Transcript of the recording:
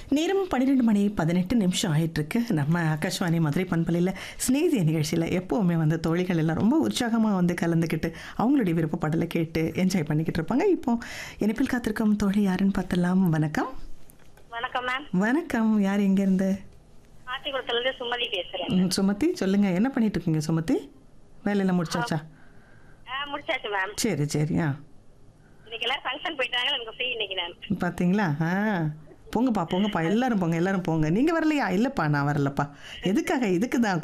நேரம் பன்னிரெண்டு மணி பதினெட்டு நிமிஷம் ஆயிட்டிருக்கு நம்ம ஆகாஷ்வாணி மதுரை பண்பலையில் ஸ்நேகிதிய நிகழ்ச்சியில் எப்போவுமே வந்து தோழிகள் எல்லாம் ரொம்ப உற்சாகமாக வந்து கலந்துக்கிட்டு அவங்களுடைய விருப்பப்பாடலை கேட்டு என்ஜாய் பண்ணிக்கிட்டு இருப்பாங்க இப்போ இணைப்பில் காத்திருக்கும் தோழி யாருன்னு பார்த்தலாம் வணக்கம் வணக்கம் மேம் வணக்கம் யார் எங்கேருந்து ஆத்திக்குளத்துல இருந்து சுமதி பேசுறேன் ம், சுமதி சொல்லுங்க என்ன பண்ணிட்டு இருக்கீங்க சுமதி வேலையெல்லாம் முடிச்சாச்சா ஆ, முடிச்சாச்சு மேம் சரி சரி ஆ இன்னைக்கு எல்லாம் ஃபங்க்ஷன் போயிட்டாங்க எனக்கு ஃப்ரீ இன்னைக்கு மேம் பார்த்தீங்களா ஆ போங்கப்பா போங்கப்பா எல்லாரும் போங்க எல்லாரும் போங்க நீங்கள் வரலையா இல்லைப்பா நான் வரலப்பா எதுக்காக இதுக்கு தான்